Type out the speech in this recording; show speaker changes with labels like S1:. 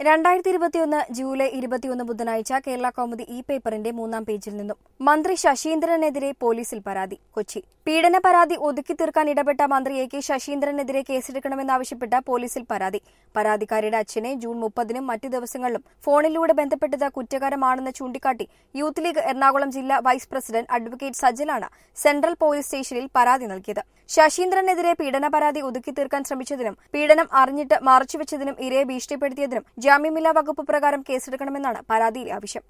S1: രണ്ടായിരത്തി ഇരുപത്തിയൊന്ന് ജൂലൈ ഇരുപത്തിയൊന്ന് ബുധനാഴ്ച കേരള കൗമുദി ഇ പേപ്പറിന്റെ മൂന്നാം പേജിൽ നിന്നും മന്ത്രി ശശീന്ദ്രനെതിരെ പോലീസിൽ പരാതി കൊച്ചി പീഡന പരാതി ഒതുക്കി തീർക്കാൻ ഇടപെട്ട മന്ത്രി എ കെ ശശീന്ദ്രനെതിരെ കേസെടുക്കണമെന്നാവശ്യപ്പെട്ട പോലീസിൽ പരാതി പരാതിക്കാരിയുടെ അച്ഛനെ ജൂൺ മുപ്പതിനും മറ്റു ദിവസങ്ങളിലും ഫോണിലൂടെ ബന്ധപ്പെട്ടത് കുറ്റകരമാണെന്ന് ചൂണ്ടിക്കാട്ടി യൂത്ത് ലീഗ് എറണാകുളം ജില്ലാ വൈസ് പ്രസിഡന്റ് അഡ്വക്കേറ്റ് സജലാണ് സെൻട്രൽ പോലീസ് സ്റ്റേഷനിൽ പരാതി നൽകിയത് ശശീന്ദ്രനെതിരെ പീഡന പരാതി ഒതുക്കി തീർക്കാൻ ശ്രമിച്ചതിനും പീഡനം അറിഞ്ഞിട്ട് മറച്ചുവെച്ചതിനും ഇരയെ ഭീഷണിപ്പെടുത്തിയതിനും ജാമ്യമില്ലാ വകുപ്പ് പ്രകാരം കേസെടുക്കണമെന്നാണ് പരാതിയിലെ ആവശ്യം